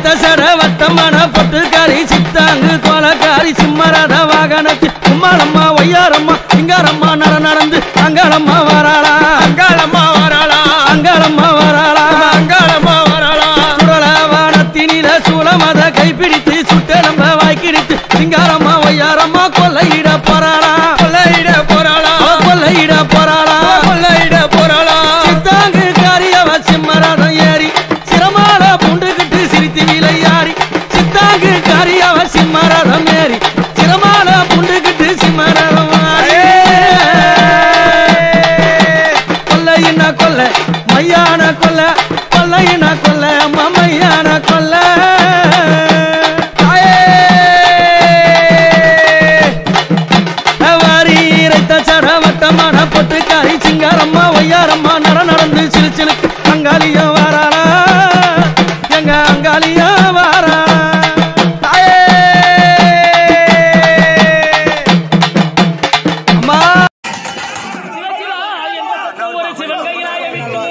சட வட்டமான பொட்டுக்காரி சித்தாங்கு தோலக்காரி சிம்மரத வாகனத்து கும்மாளம்மா ஒய்யாரம்மா சிங்காரம்மா நட நடந்து அங்காளம்மா வராளா அங்காளம்மா வராளா அங்காளம்மா வராளா அங்காளம்மா வராளா சுடல வானத்தினில சூலமத கைப்பிடித்து சுட்டெலும்ப வாய்க்கிடித்து சிங்காரம்மா ஒய்யாரம்மா கொல்லையிட போறாளா கொள்ளையிட போறாளா கொல்லையிட போறாளா கொள்ளையிட போறாளா சித்தாங்கு காரியவ சிம்மரதம் ஏறி சிரமால புண்டுகிட்டு சிரித்து விளையாடி சித்தாங்கு காரியவ சிம்மரதம் ஏறி சிரமால புண்டுகிட்டு சிம்மரதம் ஆடி. கொல்லையின கொல்ல மையான கொல்ல கொல்லையின கொல்ல மமையான கொல்ல வாரி இறைத்த சடவட்டமான பொட்டுக்காரி சிங்காரம்மா ஒய்யாரம்மா நட நடந்து சிலு சிலு அங்காளியா வாராளா எங்க அங்காளியா வாராளா அம்மா சிவசிவா என்ற சத்தம் ஒரு சிவன் கையிலாய விட்டு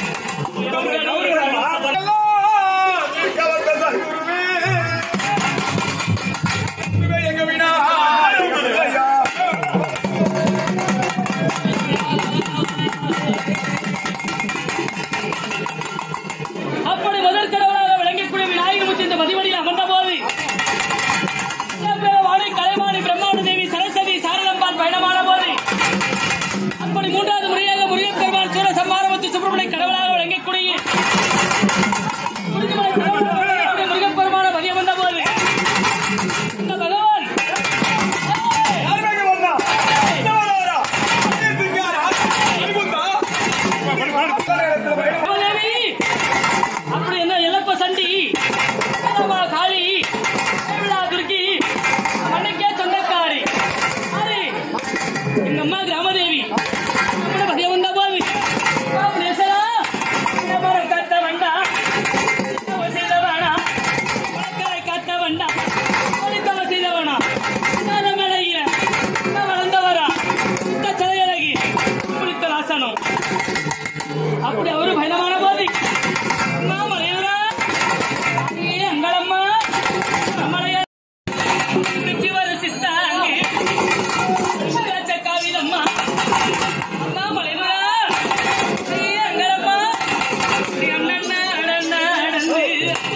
அப்படி முதல் கடவுளாக விளங்கக்கூடிய விநாயகர் மூர்த்தி இந்த மதிவடியில் அமர்ந்த போது வாணி கலைவாணி பிரம்மாண்ட தேவி சரஸ்வதி சாரதம்பால் பயணமான போது அப்படி மூன்றாவது முறையாக முருகன் பெருமாள் சூர சம்மாரவத்து சுப்பிரமணிய கடவுளாக விளங்கக்கூடிய முருகமலை கடவுளாக விளங்கக்கூடிய முருகன் பெருமான மதியம் வந்த போது இந்த பகவான் தேவி அப்படி என்ன இழப்ப சண்டி அம்மா காளி திருவிழா துர்க்கி மண்ணுக்கே சொந்தக்காரி ஆறு எங்க அம்மா கிராமதேவி நம்மள பதிய வந்த போது நேசரா மரம் காத்த வேண்டாம் செய்த வேணாம் உலக்கரை காத்த வேண்டாம் ஒளித்தவ செய்த வேணாம் நான் மேலையில வளர்ந்தவரா இந்த சிலையழகி குளித்த ராசனம் அப்படி அவரு பயணமான போது அம்மா மலையாரா ஏ அங்களம்மா நம்மளைய இன்னைக்கு வர சித்தாங்க ராஜ காவிலம்மா அம்மா மலையாரா ஏ அங்களம்மா நீ அண்ணன் நடந்து நடந்து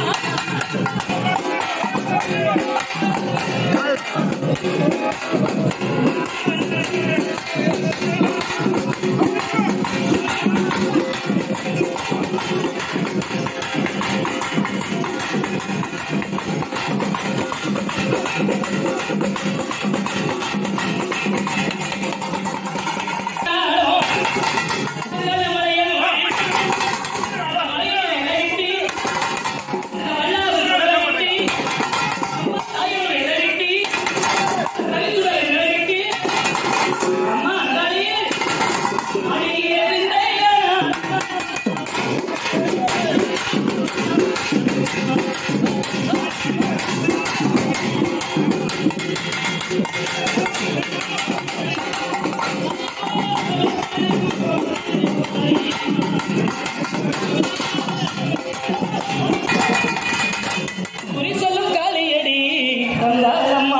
குறி சொல்லும் காளியடி வந்தாளம்மா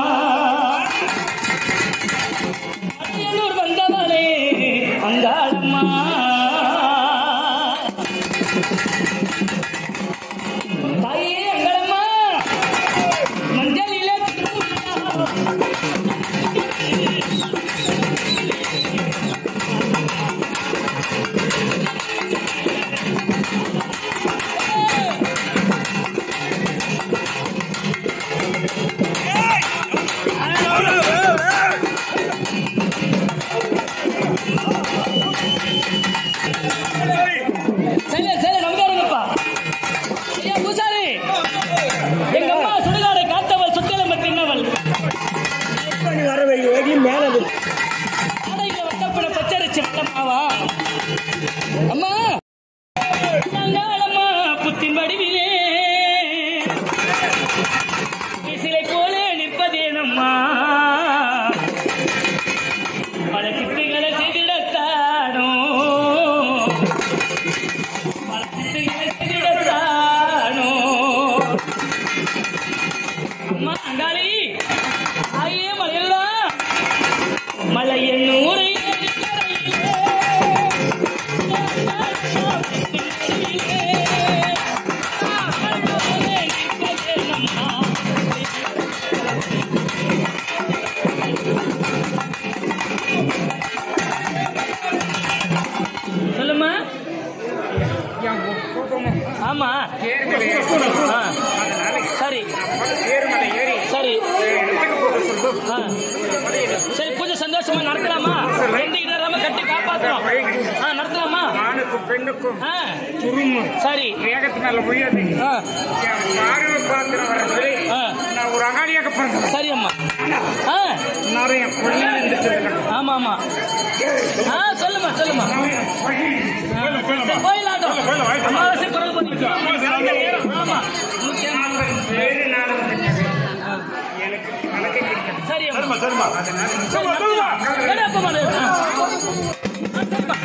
அரியலூர் வந்தவளே வந்தாளம்மா தாயே அங்களம்மா மஞ்சளிலே சரி சரி நமக்காரங்கப்பா ஐயா பூசாரி எங்க அம்மா சுடுகாடை காத்தவள் சுத்தலம் தின்னவள் ஆடையில வட்டப்பட பச்சரிச்சு வட்டமாவா அம்மா நாங்காளம்மா புத்தின் வடிவிலே சிலை போலே நிற்பதேனம்மா பல சித்துகளை செய்திடத்தானோ பல சித்துகளை செய்திடத்தானோ சரி ஏறுமலை ஏறி சரி இடத்துக்கு போக சொல்லு ஆ. சரி பூஜை சந்தோஷமா நடத்தலாமா ரெண்டு இடராம கட்டி காப்பாத்துறோம் ஆ நடத்தலாமா ஆணுக்கும் பெண்ணுக்கும் ஆ துரும்பு சரி வேகத்து மேல முடியாது ஆ என் பார்வை பாத்திரம் வர சொல்லி ஆ. நான் ஒரு அகாலியாக பிறந்தேன் சரி அம்மா ஆ நிறைய கொள்ளையில் இருந்துச்சு ஆமா ஆமா ஆ சொல்லுமா சொல்லுமா சரி, போயிடலாட்டும் அமாவாசை குரல் பண்ணிட்டு ஆமா முக்கியம். வேறு நாளும் கிடையாது. எனக்கு கணக்கு கிடைக்காது சரி அம்மா சரி நடத்தலாம். சரி, அப்ப மாடு. ஆ. ஆ, சரிம்மா.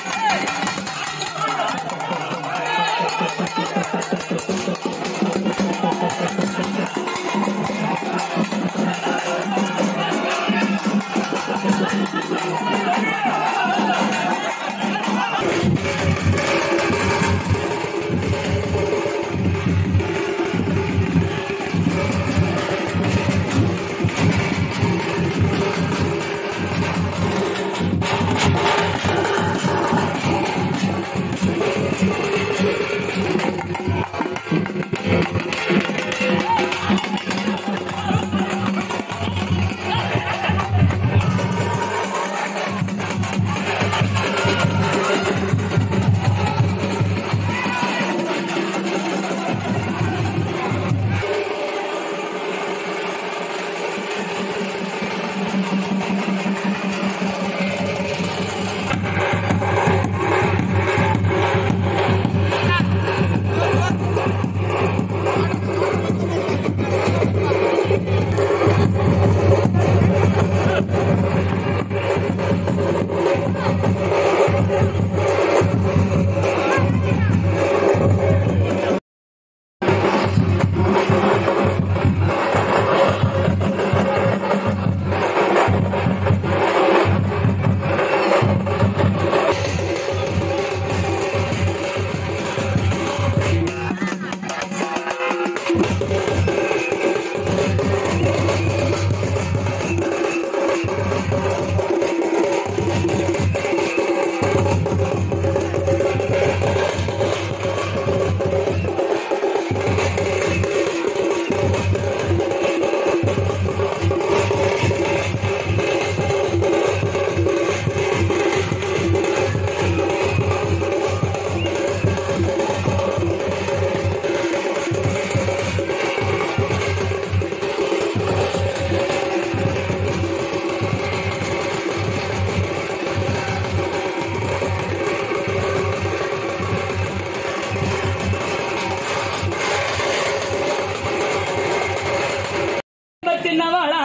தின்னவாளா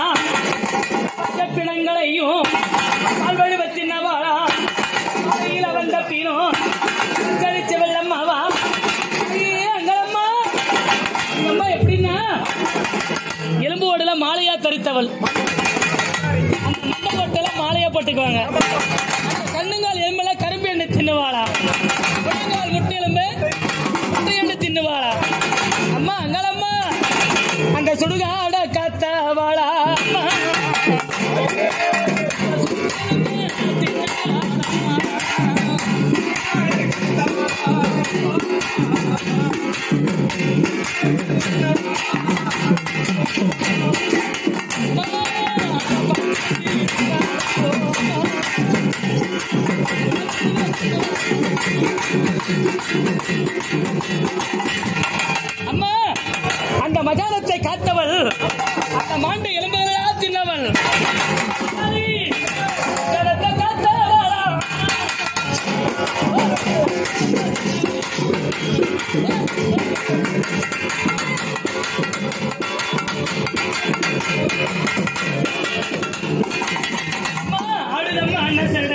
பிணங்களையும் பால்வழி தின்னவாளா அறையில வந்த பீனும் கழிச்ச வெள்ளம்மாவா ஐயே, அங்கலம்மா அம்மா எப்படின்னா எலும்பு ஓடுல மாலையா தரித்தவள் அந்த மண்டை போட்டல மாலையா போட்டுக்குவாங்க அந்த கண்ணுங்கால் எலும்புல கரும்பு எண்ணெய் தின்னுவாளா முழங்கால் முட்டை எலும்பு முட்டை எண்ணெய் தின்னுவாளா அம்மா அங்கலம்மா அங்க சுடுகாட காத்தவாளா அம்மா அந்த மஜானத்தை காத்தவள் அந்த மாண்டு எலும்புகளா தின்னவள் சரி, ஜனத்தை காத்தவளா? அம்மா, ஆடுதம்மா அண்ணன் சொல்ற.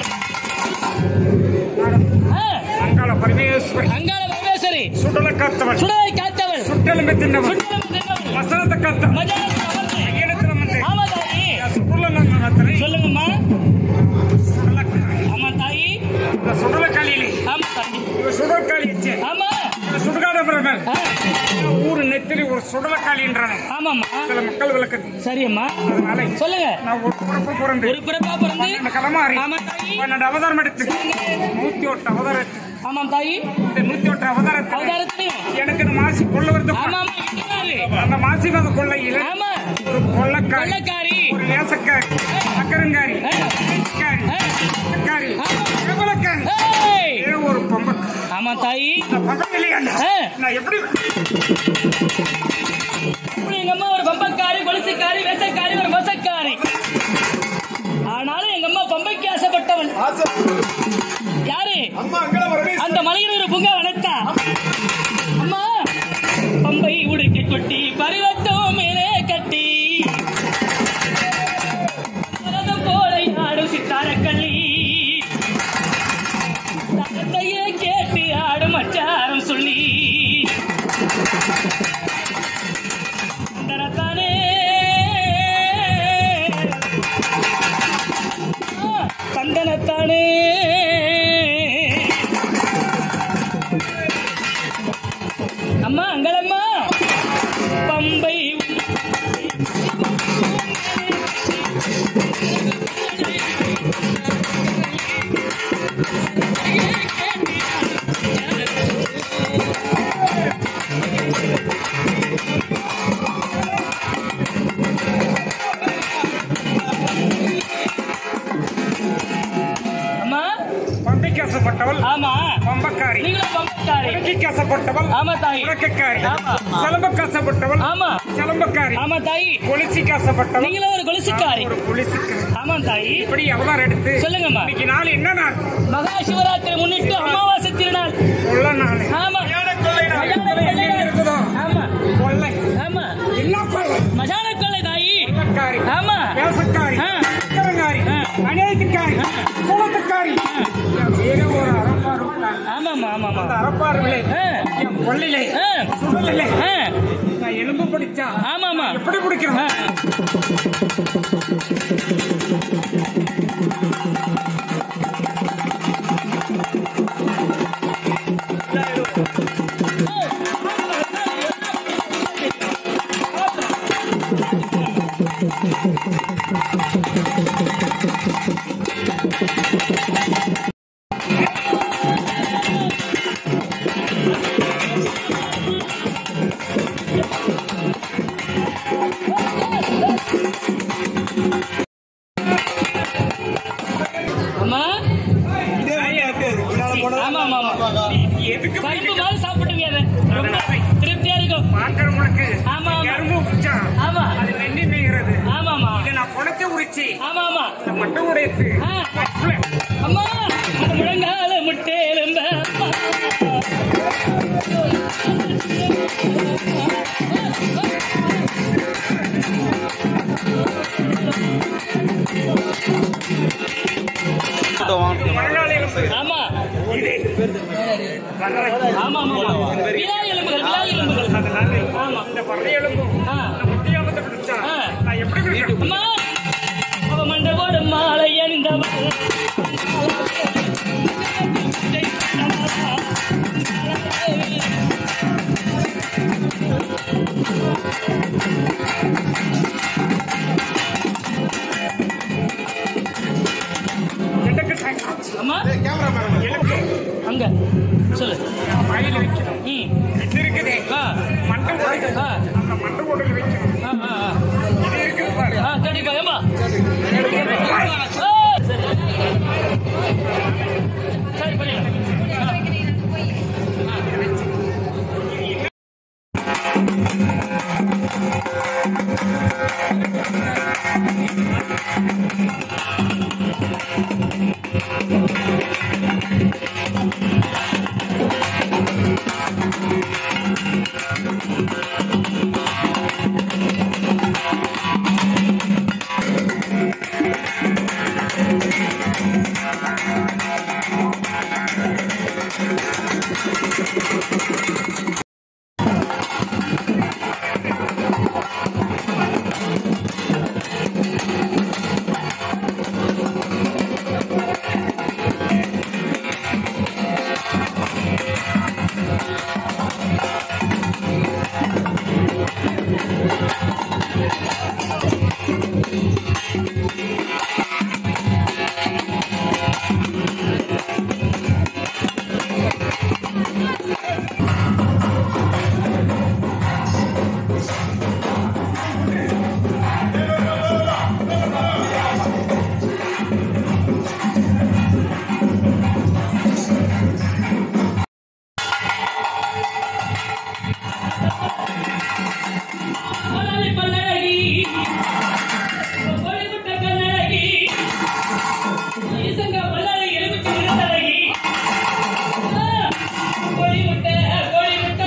ஆ, அங்காள பரமேஸ்வரி அங்காள பரமேஸ்வரி சுடல காத்தவள் சுடலை காத்தவள் சுட்டெலும்பு தின்னவள் சுடலம் தின்னவள் வசனத்தை காத்த மஜானத்தை அமர்ந்து. ஈனத்துல வந்து ஆமா தாயி சுடல நன்னத்தனை சொல்லுங்கம்மா சுடலக்காளி ஆமா தாயி இந்த சுடலக்காளியிலே ஆமா தாயி இவ சுடலக்காளி வச்சு ஆமா இந்த சுடுகாட பிரதமர் ஆ, ஊரு நெத்திலி ஒரு சுடலக்காளின்றானே ஆமாம்மா சில மக்கள் விளக்குது சரியம்மா அதனால சொல்லுங்க நான் ஒரு பிறப்பு பிறந்து ஒரு பிறப்பா பிறந்து இந்த களமாறி ஆமா தாயி பன்னெண்டு அவதாரம் எடுத்து நூத்தி ஒட்டு அவதாரம் எடுத்து ஆமாம் தாயி இந்த நூத்தி ஒட்டு அவதாரத்தை அவதாரத்திலையும் எனக்கு இந்த மாசி கொள்ள வருது ஆமா ஆமா இருக்கிறாரு அரசியல் கொள்ளையில் ஆமா ஒரு கொள்ளக்காரி கொள்ளக்காரி ஒரு நேசக்காரி அக்கரங்காரி காரி காரி பிரபலக்காரி ஏய்! ஏ ஒரு பொம்பை ஆமா தாயி பக்கம் இல்லையா ஆ. நான் எப்படி இப்படி எங்க அம்மா ஒரு பம்பக்காரி கொலுசுக்காரி வேசக்காரி ஒரு மோசக்காரி ஆனாலும் எங்க அம்மா பம்பைக்கு ஆசைப்பட்டவன் யாரு அந்த மலையில் ஒரு பூங்கா வளர்த்தா அம்மா பம்பை உடுக்கி கொட்டி பரிவட்டம் மேலே கட்டி பரதம் போல ஆடும் சித்தாரக்கள்ளி தகத்தையே கேட்டு ஆடும் அச்சாரம் சொல்லி தரத்தானே தந்தனத்தானே அம்மா அங்களம்மா பம்பை அம்மா பம்பைக்கு ஆசைப்பட்டவள் ஆமா பம்பக்காரி நீங்களும் பம்பக்காரி உலகைக்கு ஆசைப்பட்டவள் ஆமா தாயி உலக்கக்காரி ஆமா. சிலம்பக்கு ஆசைப்பட்டவள் ஆமா சிலம்பக்காரி ஆமா தாயி கொலிசிக்கு ஆசைப்பட்டவள் நீங்களும் ஒரு கொலுசுக்காரி ஒரு கொலிசிக்காரி ஆமா தாயி இப்படி அவதாரம் எடுத்து சொல்லுங்கம்மா இன்னைக்கு நாள் என்ன நாள் மகா சிவராத்திரி முன்னிட்டு அமாவாசை திருநாள் கொள்ள நாள் ஆமா மயான கொள்ளை நாள். மயான கொள்ளை எங்க நாள். இருக்குதோ ஆமா கொள்ளை ஆமா என்ன கொள்ளை மசான கொள்ளை தாயி கொள்ளக்காரி ஆமா வேசக்காரி ஆ. அக்கரங்காரி ஆ. அநேகக்காரி குளத்துக்காரி ஏதோ ஒரு அறப்பாறு இருக்காங்க. ஆமாமா ஆமாமா அந்த அறப்பாறுகளே ஆ. என் கொள்ளிலே ஆ. சுடலிலே ஆ. நான் எலும்பு பிடிச்சா ஆமாமா எப்படி பிடிக்கிறோம் ஆ. அம்மா ஆமா ஆமா ஆமா எதுக்கு பருப்பு மாதிரி சாப்பிட்டுங்க அதை ரொம்ப திருப்தியா இருக்கும் பார்க்கறவங்களுக்கு ஆமா, ஆமா. எறும்பு பிடிச்சா ஆமா அது நெண்ணி மேய்கிறது ஆமாமா இதை நான் குணத்தை உரிச்சு ஆமா ஆமா இந்த மட்டை உடைத்து ஆ. அம்மா அந்த முழங்கால முட்டேலும்ப ஆமா ஆமா ஆமா விழா எலும்புகள் விழா எலும்புகள் ஆமா இந்த பறவை எலும்பும் ஆ. இந்த முட்டியாமத்தை பிடிச்சா ஆ. நான் எப்படி பிடிக்கிறேன் அம்மா அவ மண்டபோடு மாலை அணிந்தவள் எனக்கு சாய்க்கலாம். அம்மா எனக்கு அங்க சொல்லு வாயில வைக்கணும் ம் இது இருக்குது ஆ மண்டை உடைகள் ஆ. அந்த மண்டை உடைகள் வைக்கணும் ஆ ஆ, ஆ. இது இருக்குது பாரு ஆ கண்டிப்பா ஏமா சரி சரி பண்ணிடலாம் கோழிமுட்ட கண்ணழகி ஈசங்க பல்லாரி எலுமிச்சை விருந்தழகி கோழிமுட்டை கோழிமுட்டை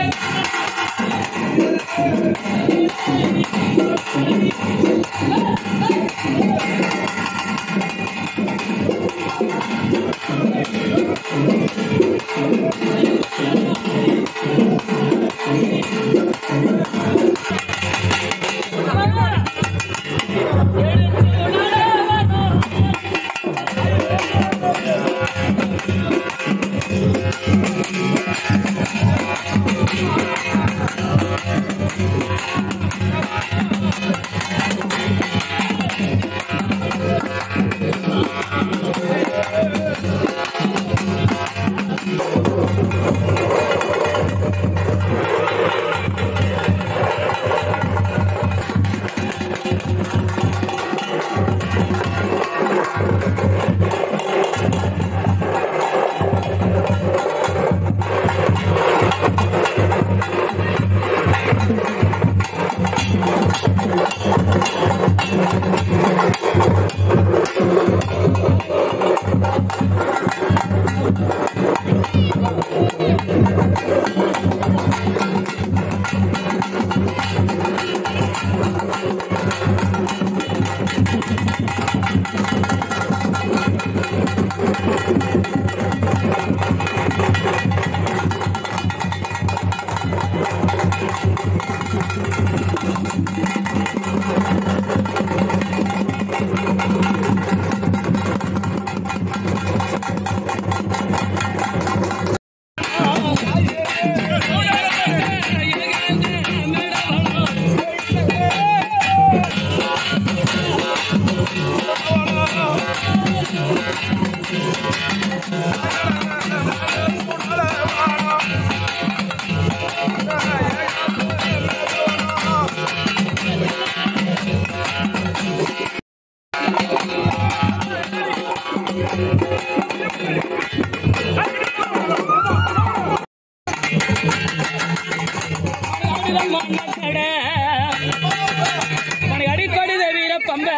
உனக்கு அடிக்கடித வீரப்பம்ப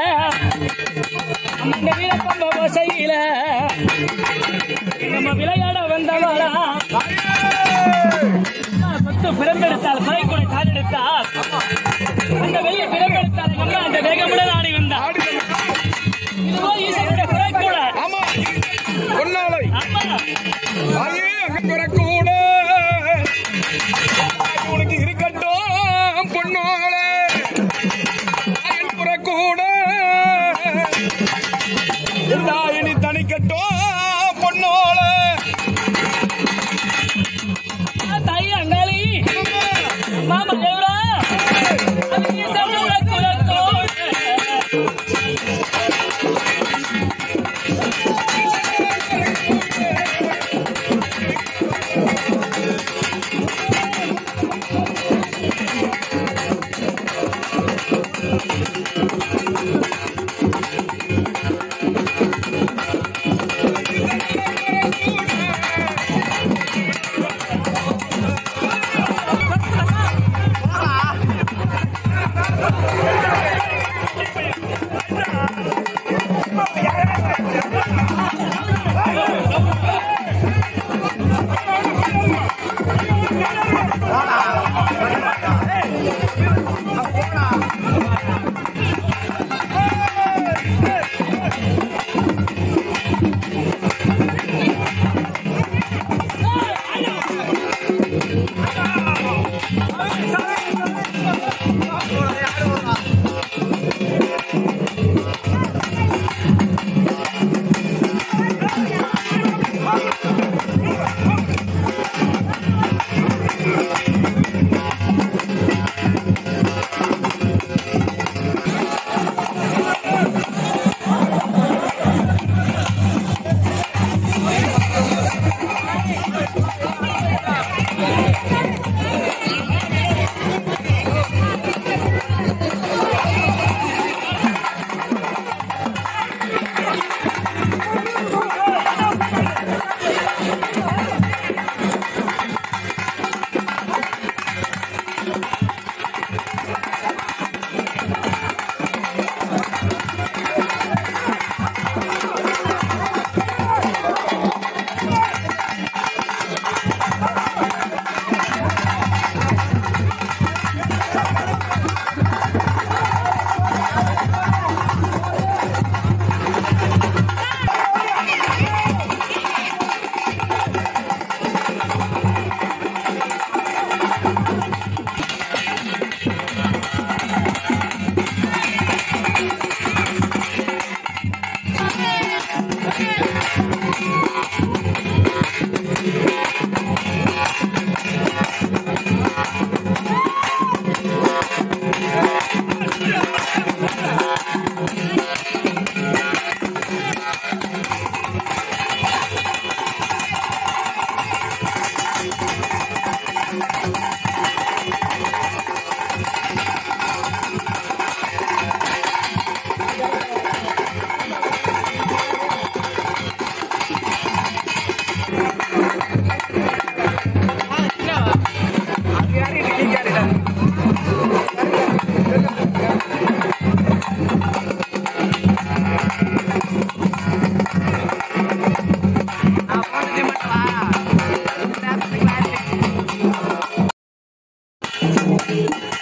அந்த வீரப்பம்ப வசையில நம்ம விளையாட வந்தவளா பத்து பிறந்தெடுத்தால் பறைக்குடை காலெடுத்தால் அந்த வெளிய பிறந்தெடுத்தால் நம்ம அந்த வேகமுடன் ஆடி வந்தார் இதுவோ ஈசனுடைய பிறக்கூட ஆமா பொன்னாலை ஆமா தாயே அங்க பிறக்கூட உனக்கு இருக்கட்டும் பொன்னாலே தாயின் பிறக்கூட தாயினி தனிக்கட்டும் பொன்னாலே தாய் அங்காளி மாமா தேவரா அது ஈசனுடைய குலத்தோடு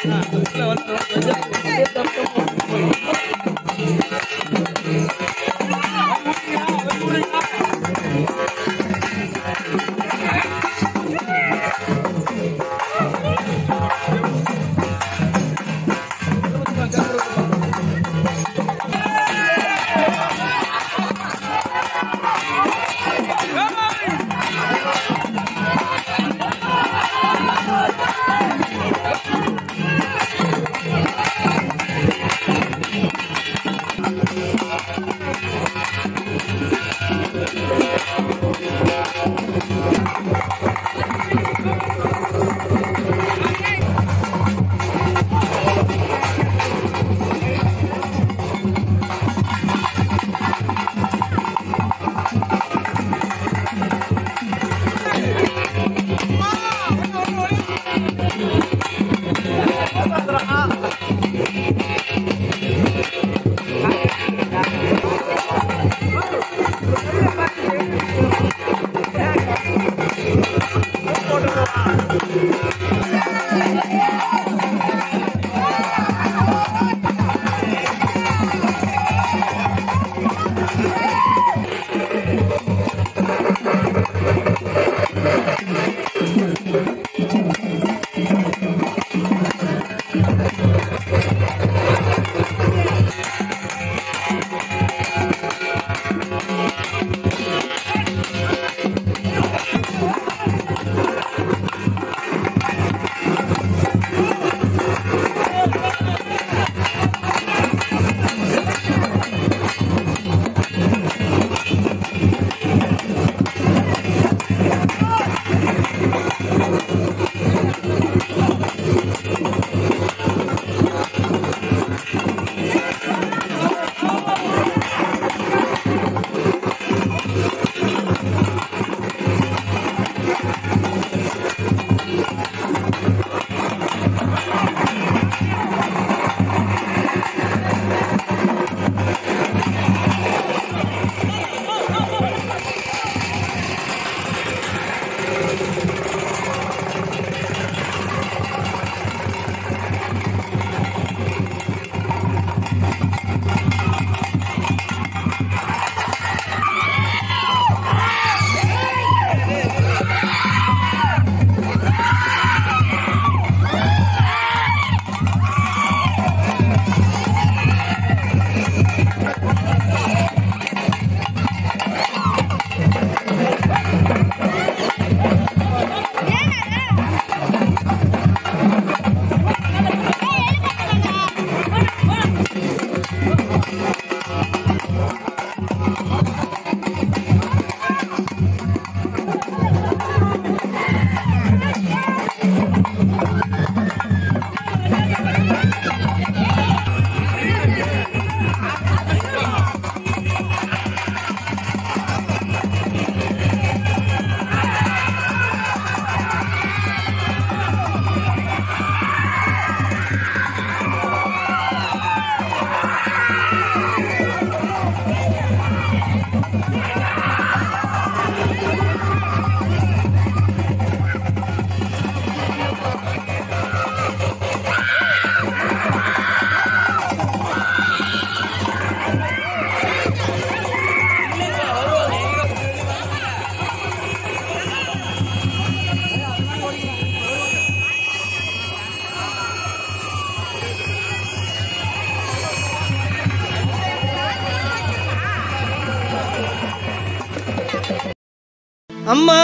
அம்மா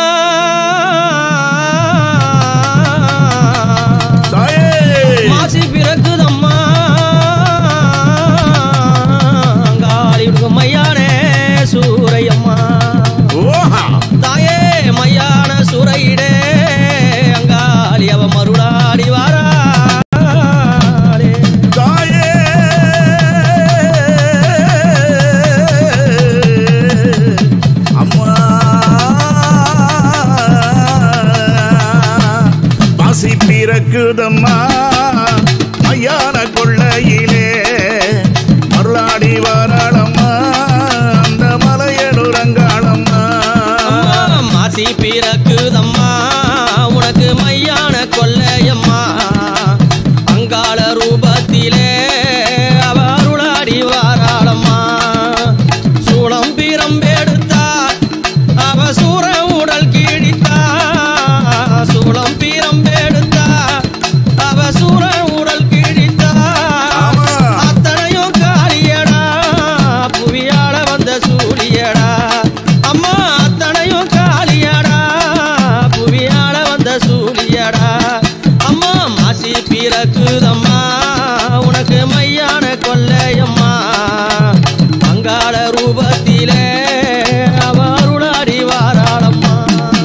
தாயே மாசி பிறக்குதம்மா காலிக்கு மையானே சூரையம்மா ஓஹா தாயே மையான சூரையிடே அங்காளி அவ மருளாடி வாராளே தாயே அம்மா பாசி பிறக்குதம்மா மையான கொள்ளையிலே மருளாடி வாராளம்மா அந்த மலையனுரங்காளம்மா அம்மா, மாசி பிறக்குதம்மா உனக்கு மையான கொல்லையம்மா அங்காளி அங்காள ரூபத்திலே அவ அருளாடி வாராளம்மா சூளம் பிரம்பெடுத்தா அவ சூர உடல் கீழித்தா சூளம் பிரம்பெடுத்தா அவ சூர உடல் கீழித்தா ஆமா. அத்தனையும் காளியடா புவியாள வந்த சூழியடா அம்மா அத்தனையும் காளியடா புவியாள வந்த சூழியடா அம்மா மாசி பிறக்குதம்மா உனக்கு மையான கொல்லையம்மா அங்காள ரூபத்திலே அவ அருளாடி வாராளம்மா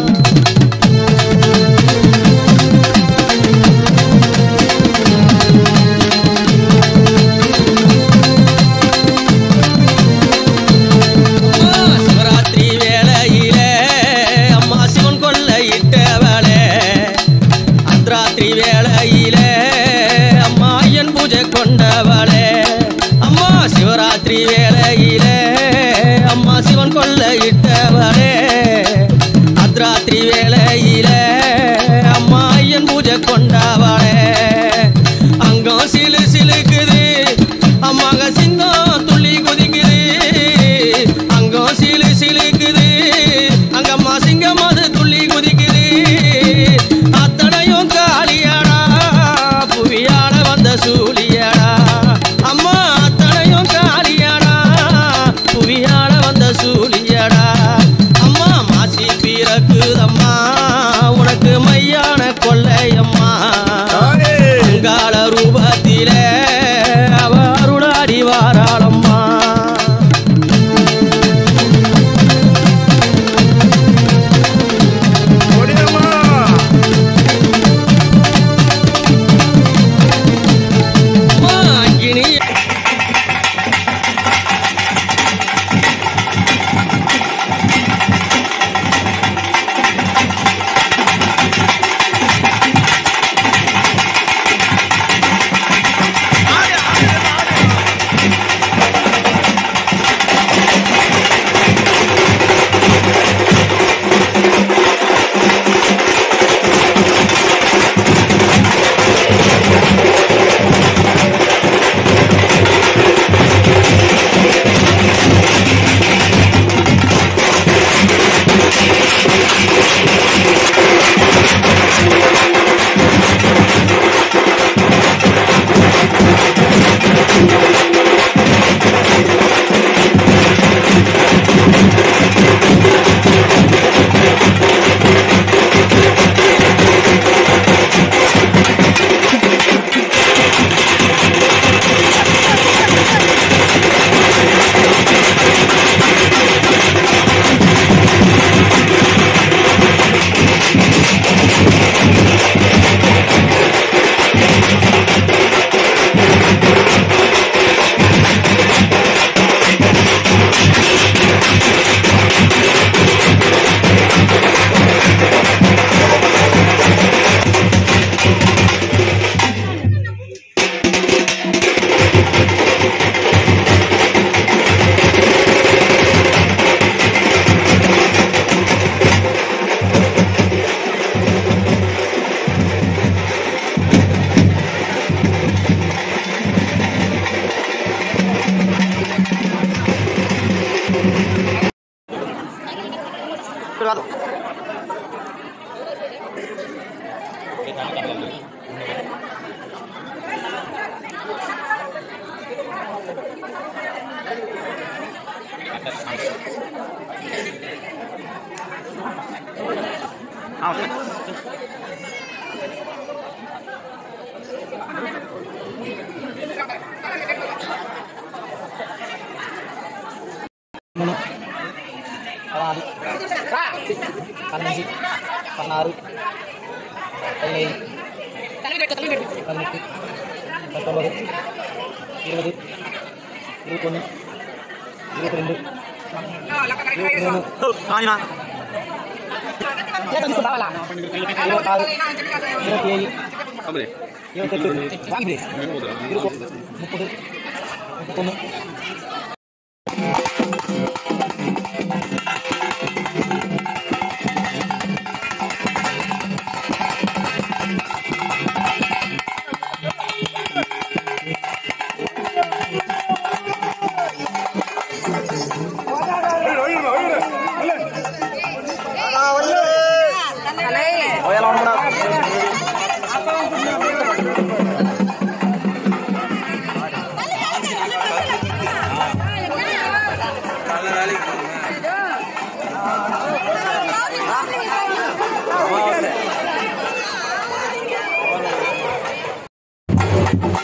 அம்மா, சிவராத்திரி வேளையிலே அம்மா சிவன் கொல்லையிட்டவளே அர்த்தராத்திரி வேளையிலே அம்மா ஐயன் பூஜை கொண்டவளே அம்மா சிவராத்திரி வேளையிலே அம்மா சிவன் கொல்லையிட்டவளே அர்த்தராத்திரி வேளையிலே அம்மா ஐயன் பூஜை கொண்டவளே அங்கம் சிலு சிலுக்குது அம்மாங்க சிங்கம் துள்ளி குதிக்குது அங்கம் சிலு சிலுக்குது அங்கம்மா சிங்கம் அது துள்ளி குதிக்குது அத்தனையும் காளியாடா புவியாட வந்த சூழியாடா அம்மா அத்தனையும் காளியாடா புவியாட வந்த சூழியாடா அம்மா மாசி பிறக்குதம்மா உனக்கு மையான கொள்ளையம்மா தாயே. அங்காள ரூபத்திலே அவ அருளாடி வாராளம்மா கொடியம்மா. அம்மா அக்கினி பதினஞ்சு பதினாறு பதினேழு பதினெட்டு பத்தொன்பது இருபது இருபத்தொன்று இருபத்தி ரெண்டு இருபத்தி மூணு இருபத்தாறு இருபத்தி ஏழு இருபத்தெட்டு இருபது முப்பது முப்பத்தொன்று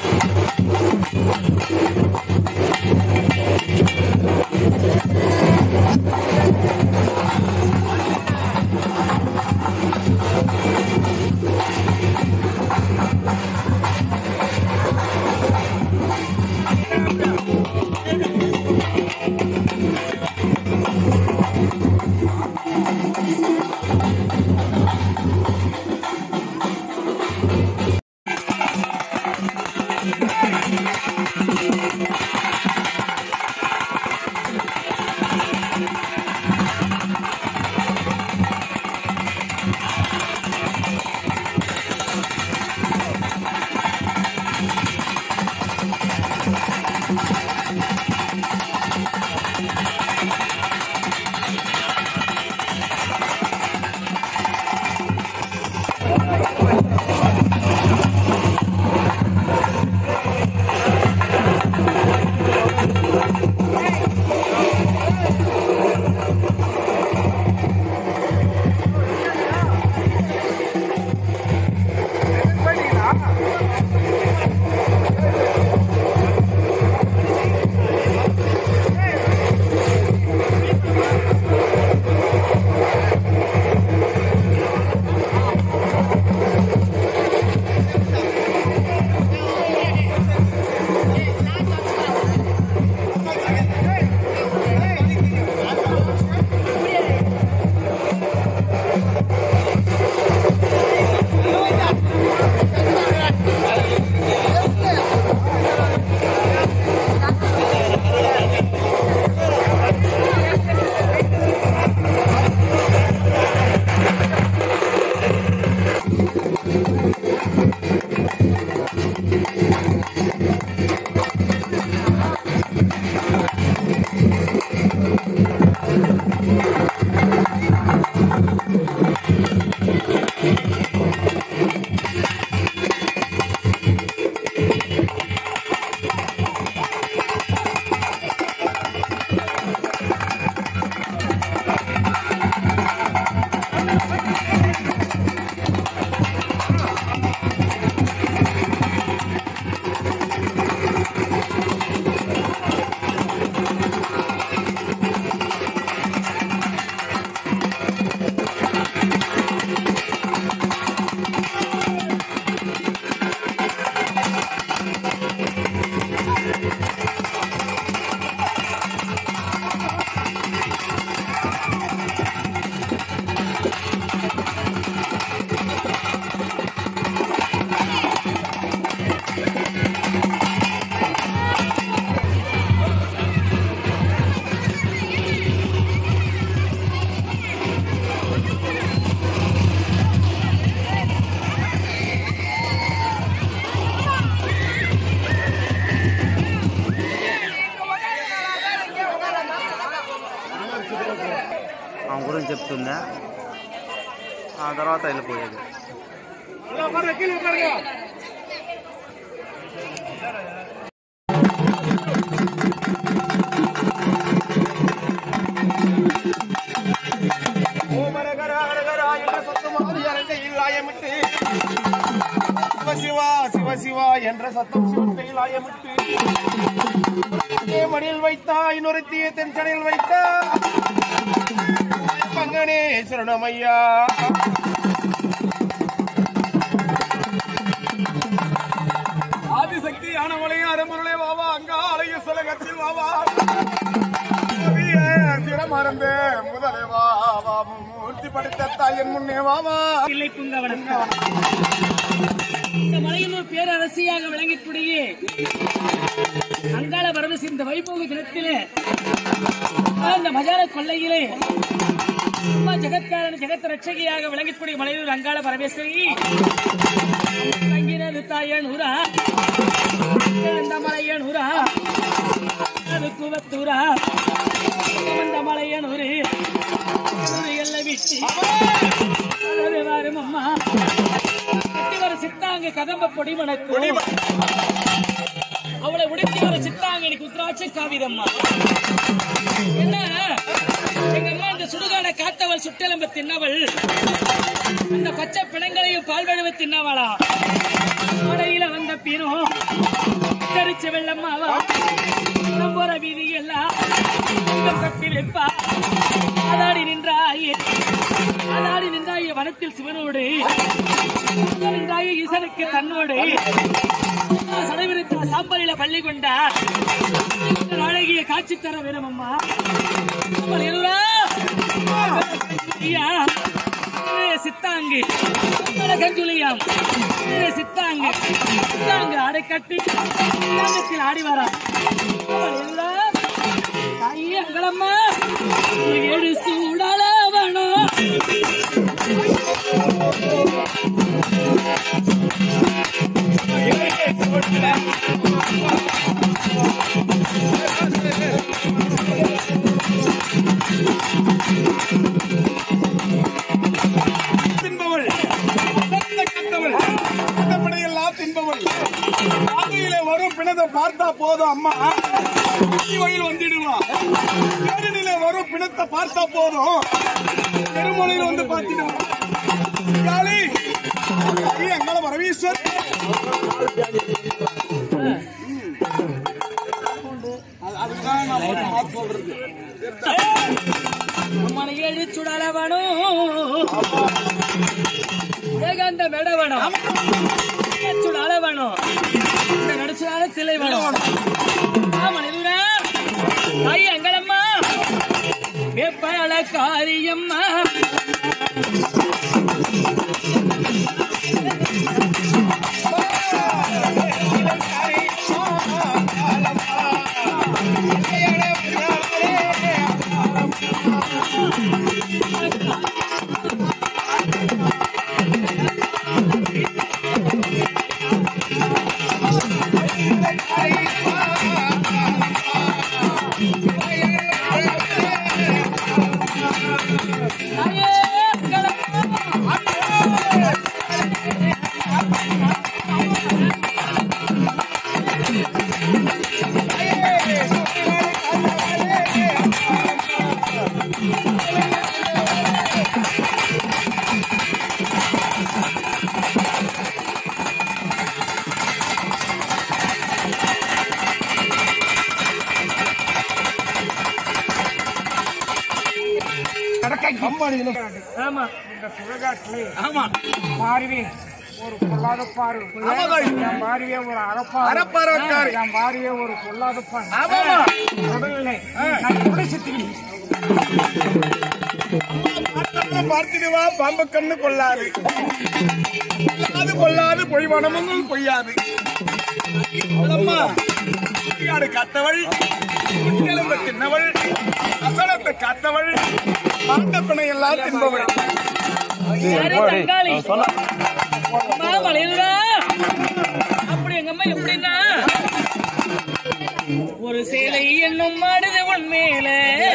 ఆమె గురించి చెప్తుందా ఆ తర్వాత వెళ్ళిపోయేది சிவா சிவ சிவா என்ற சத்தம் சிவன் கையிலாயமிட்டு மடியில் வைத்தா இன்னொருத்திய தென் சடையில் வைத்தா பங்கனே சரணமையா ஆதிசக்தி ஆனவளையும் அரமருளே வாவா அங்க ஆலய சுலகத்தில் வாவா சிரமறந்து முதலே வாவா மூர்த்தி படைத்த தாயன் முன்னே வாவா இல்லை புங்க வணக்கம் இந்த மலையினூர் பேரரசியாக விளங்கக்கூடிய அங்காள பரமசி இந்த வைபோக தினத்திலே அந்த மஜார கொள்ளையிலே அம்மா ஜெகத்காரன் ஜெகத் ரட்சகியாக விளங்கக்கூடிய மலையூர் அங்காள பரமேஸ்வரி தங்கினது தாயனூரா அந்த மலையனூரா அது குவத்தூரா அந்த மலையனூரு எல்லை விட்டு அதாவது வாரும் அம்மா கட்டி வர சித்தாங்க கதம்ப பொடி மணக்கும் அவளை உடுத்தி வர சித்தாங்க எனக்கு உத்ராட்ச காவிதம்மா என்ன எங்க அம்மா இந்த சுடுகாட காத்தவள் சுட்டெலும்பு தின்னவள் அந்த பச்சை பிணங்களையும் பால் வழுவ தின்னவளா மழையில வந்த பீரும் தெரிச்ச வெள்ளம்மாவா நம்ம போற வீதி எல்லாம் கட்டி வைப்பா அதாடி நின்றாயே அதாடி நின்றாயே வனத்தில் சிவனோடு நின்றாயே ஈசனுக்கு தன்னோடு சடைவிரித்த சாம்பலில பள்ளி கொண்டார் அழகிய காட்சி தர வேணும் அம்மா அம்மா, எல்லோரா? ஐயா, ஏ சித்தாங்கு கஞ்சுலியாம் ஏ சித்தாங்கு சித்தாங்கு அடை கட்டி சித்தாங்கத்தில் ஆடி வரா எல்லாம் தாயே அங்களம்மா ஏழு சூடாளவனோ தின்பவள் சிறந்த கத்தவள் கத்தப்படையெல்லாம் தின்பவள் பாதையிலே வரும் பிணத்தை பார்த்தா போதும் அம்மா வழி வழியில் வந்துடுவா பேரணியிலே வரும் பிணத்தை பார்த்தா போதும் பெருமலையில் வந்து பார்த்துடுவா காளி நீ எங்களை வரவீஸ்வர் அதுதான் நான் ஒரு மாத்து சொல்றது మన ఏడు చూడాలవను ఏగంత మెడవను చూడాలవను నడుచుడాల తెలియవను మన ఎదురా అయ్యి అంగళమ్మ వెప్పల కారియమ్మ అయ్యే అంగళమ్మ ஆமா இந்த சுழகாட்டிலே ஆமா பாருவே ஒரு பொல்லாத பாரு என் பாருவே ஒரு அறப்பாரு அறப்பார்வக்காரி. என் பாருவே ஒரு பொல்லாத பாரு உடல்நிலை நான் எப்படி சுத்திக்கிறேன் பார்த்துடுவா பாம்பு கண்ணு கொள்ளாது கொள்ளாது கொள்ளாது பொய் மனமும் பொய்யாது அம்மா யாரு காத்தவள் எலும்பு தின்னவள் அசனத்தை காத்தவள் மாந்த பிணை எல்லாம் தின்பவள் யாரே தங்காளி அம்மா மலையிலா அப்படி எங்க அம்மா எப்படின்னா ஒரு சேலை என்னும் மாடுது உன் மேல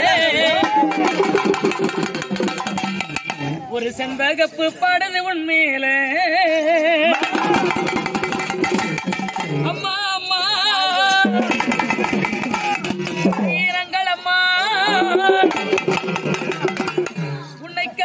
ஒரு செண்பகப்பு பாடுது உன் மேல அம்மா அம்மா வீரங்கள் அம்மா உன்னைக்க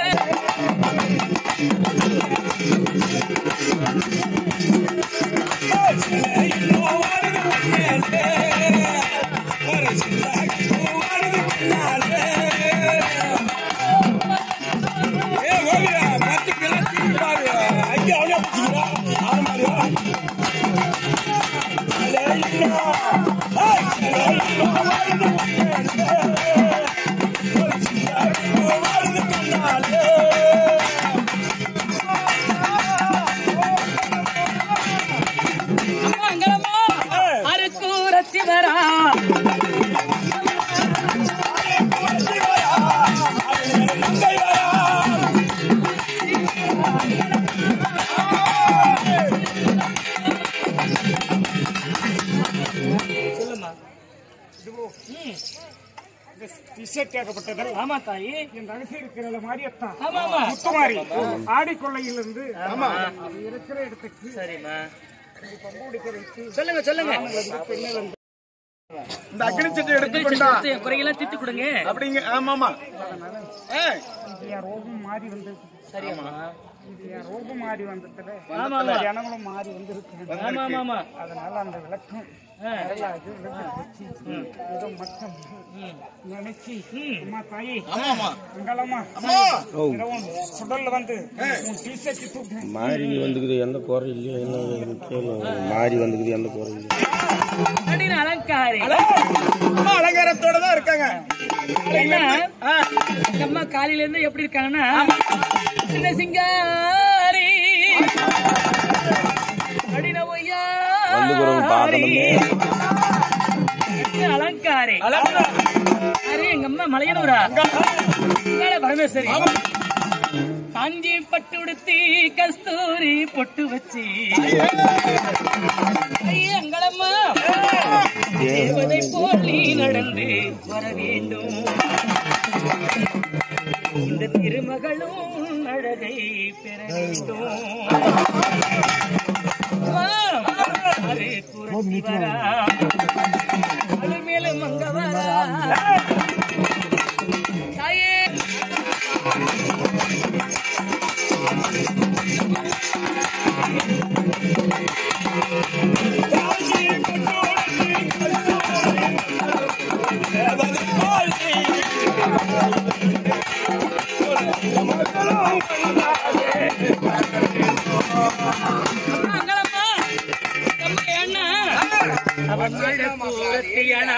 அம்மா அங்கலம்மா அருக்கூரத்தி வரா சொல்லுமா திசை கேட்கப்பட்டது ஆமா தாயி என் ரகசியம் இருக்கிற மாதிரியத்தான் ஆமா ஆமா முத்துமாரி ஆடிக்கொள்ளையிலிருந்து இருக்கிற இடத்துக்கு சரிம்மா சொல்லுங்க சொல்லுங்க இந்த அக்னி சட்டி எடுத்துக்கொண்டா குறையெல்லாம் திட்டு கொடுங்க அப்படிங்க ஆமாமா ஏய், என் ரோகம் மாறி வந்து சரியாம்மா இது என் ரூபம் மாறி வந்ததுல ஆமா ஆமா ஜனங்களும் மாறி வந்திருக்கு ஆமா ஆமா ஆமா அதனால அந்த விளக்கம் ஆ. வரலாறு விளக்கு வச்சு ஏதோ மட்டும் நினைச்சு அம்மா தாயி மங்களம்மா இரவும் சுடல்ல வந்து உன் டீஷர்ட் தூக்கு மாறி வந்துக்குது எந்த குறை இல்லையா என்ன ஏதுன்னு கேளு மாறி வந்துக்குது எந்த குறை இல்லையா அப்படின்னு அலங்காரி அம்மா அலங்காரத்தோட தான் இருக்காங்க என்ன எங்க அம்மா காலையில இருந்து எப்படி இருக்காங்கன்னா சின்ன சிங்காரி அடின வந்துக்கிறோம் ஒய்யாரி பாக்கணுமே அலங்காரி யாரு எங்க அம்மா மலையனூரா அங்காள பரமேஸ்வரி காஞ்சி பட்டு உடுத்தி கஸ்தூரி பொட்டு வச்சு ஐயே, அங்களம்மா தேவதை போல் நீ நடந்து வர வேண்டும் இந்த திருமகளும் அழகை பெற வேண்டும் அம்மா, அது புரட்சி வரா அது மேல மங்க வரா தாயே அங்களம்மா தம்பி அண்ணா அவன் பூரத்தியனா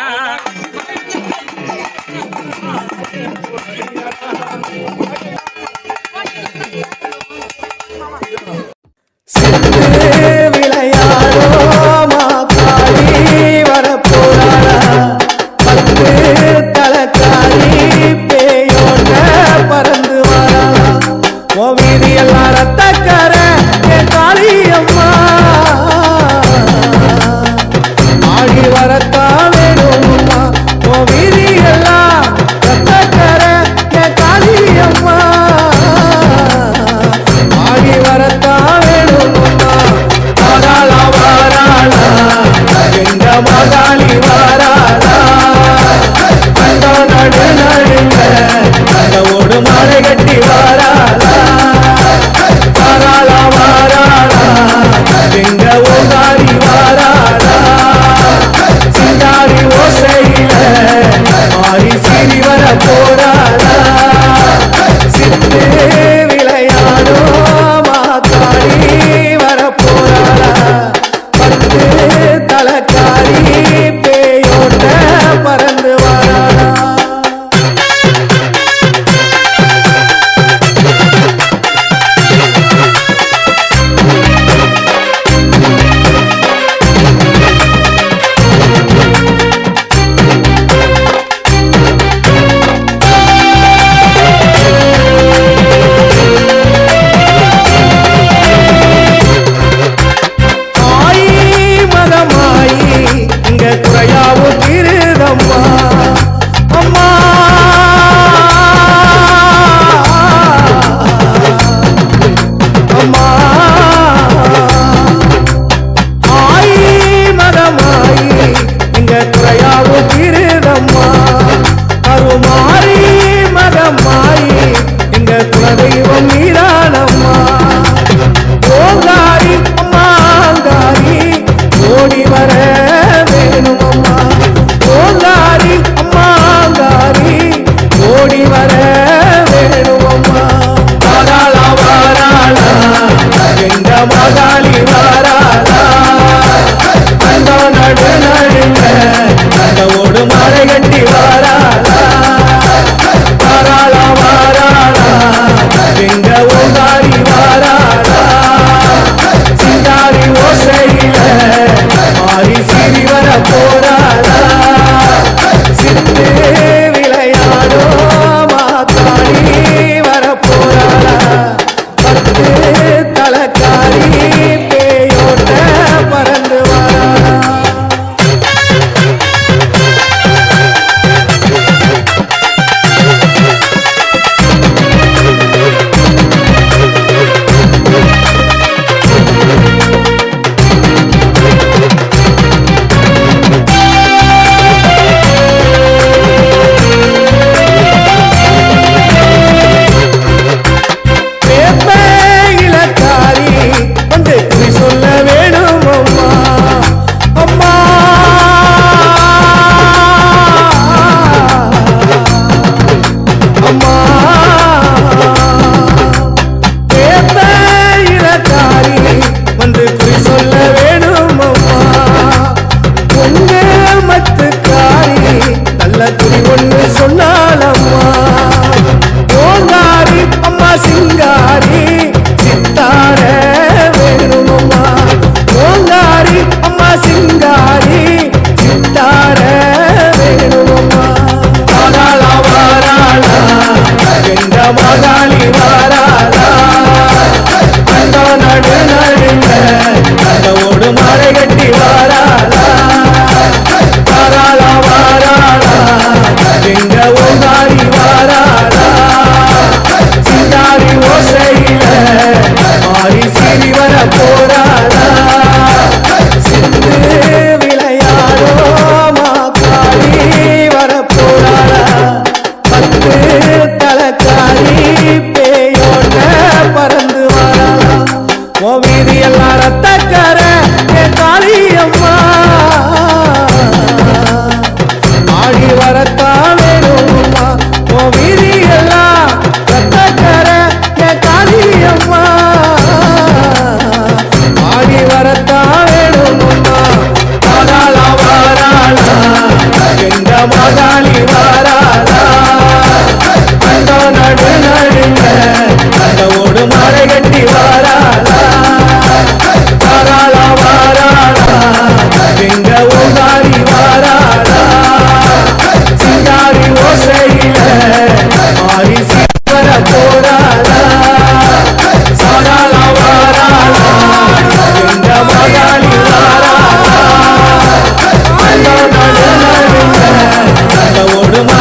விளையாடோமா காளி வரப்போறாளா பத்து தலைக்காளி பேயோட பறந்து வாராளா ஓ வீதி எல்லாம் ரத்தக்கார என் காளி அம்மா ஆடி வரத்தான் வேணும்மா ஓ வீதி எல்லாம் ரத்தக்கார என் காளி அம்மா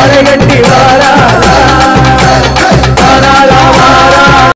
கரை கட்டி